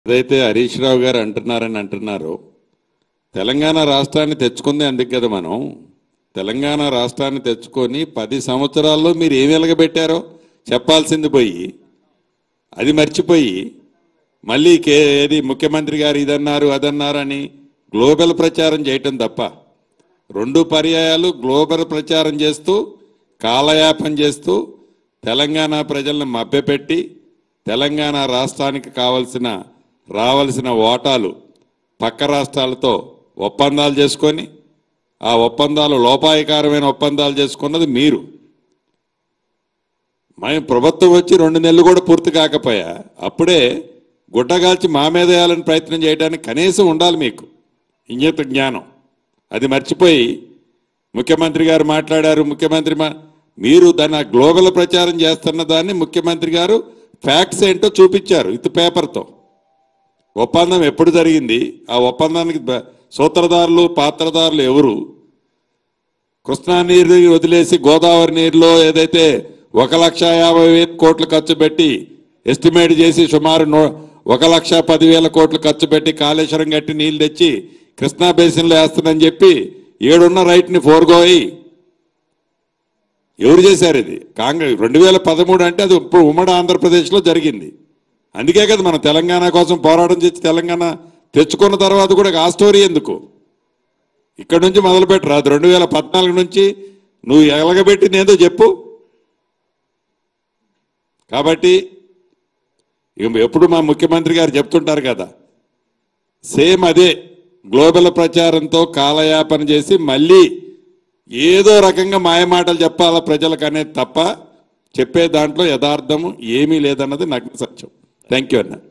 ఏదైతే హరీష్ రావు గారు అంటున్నారని అంటున్నారు తెలంగాణ రాష్ట్రాన్ని తెచ్చుకుంది అందుకు కదా మనం తెలంగాణ రాష్ట్రాన్ని తెచ్చుకొని పది సంవత్సరాల్లో మీరు ఏమి వెలగబెట్టారో చెప్పాల్సింది పోయి అది మర్చిపోయి మళ్ళీ కే ఏది ముఖ్యమంత్రి గారు ఇదన్నారు అదన్నారు అని గ్లోబల్ ప్రచారం చేయటం తప్ప రెండు పర్యాయాలు గ్లోబల్ ప్రచారం చేస్తూ కాలయాపన చేస్తూ తెలంగాణ ప్రజలను మభ్యపెట్టి తెలంగాణ రాష్ట్రానికి కావలసిన రావలసిన ఓటాలు పక్క రాష్ట్రాలతో ఒప్పందాలు చేసుకొని ఆ ఒప్పందాలు లోపాయకారమైన ఒప్పందాలు చేసుకున్నది మీరు మేము ప్రభుత్వం వచ్చి రెండు నెలలు కూడా పూర్తి కాకపోయా అప్పుడే గుడ్డగాల్చి మా మీద వేయాలని ప్రయత్నం చేయడానికి కనీసం ఉండాలి మీకు ఇంగిత జ్ఞానం అది మర్చిపోయి ముఖ్యమంత్రి గారు మాట్లాడారు ముఖ్యమంత్రి మా మీరు దాన్ని ఆ గ్లోబల్ ప్రచారం చేస్తున్న దాన్ని ముఖ్యమంత్రి గారు ఫ్యాక్ట్స్ ఏంటో చూపించారు ఇది పేపర్తో ఒప్పందం ఎప్పుడు జరిగింది ఆ ఒప్పందానికి బ- సూత్రధారులు పాత్రధారులు ఎవరు కృష్ణా నీరు వదిలేసి గోదావరి నీరులో ఏదైతే ఒక లక్ష యాభై వేల కోట్లు ఖర్చు పెట్టి ఎస్టిమేట్ చేసి సుమారు నూ ఒక లక్ష పదివేల కోట్లు ఖర్చు పెట్టి కాళేశ్వరం గట్టి నీళ్లు తెచ్చి కృష్ణా బేసిన్లో వేస్తుందని చెప్పి ఏడున్న రైట్ని ఫోర్గోయి ఎవరు చేశారు ఇది కాంగ్రెస్ రెండు వేల పదమూడు అంటే అది ఇప్పుడు ఉమ్మడి ఆంధ్రప్రదేశ్లో జరిగింది అందుకే కదా మనం తెలంగాణ కోసం పోరాటం చేసి తెలంగాణ తెచ్చుకున్న తర్వాత కూడా ఆ స్టోరీ ఎందుకు ఇక్కడ నుంచి మొదలుపెట్టరా అది రెండు వేల పద్నాలుగు నుంచి నువ్వు ఎలగబెట్టింది ఏదో చెప్పు కాబట్టి ఇక ఎప్పుడు మా ముఖ్యమంత్రి గారు చెప్తుంటారు కదా సేమ్ అదే గ్లోబల్ ప్రచారంతో కాలయాపన చేసి మళ్ళీ ఏదో రకంగా మాయమాటలు చెప్పాలా ప్రజలకు అనేది తప్ప చెప్పే దాంట్లో యథార్థము ఏమీ లేదన్నది నాకు సత్యం థ్యాంక్ యూ అన్న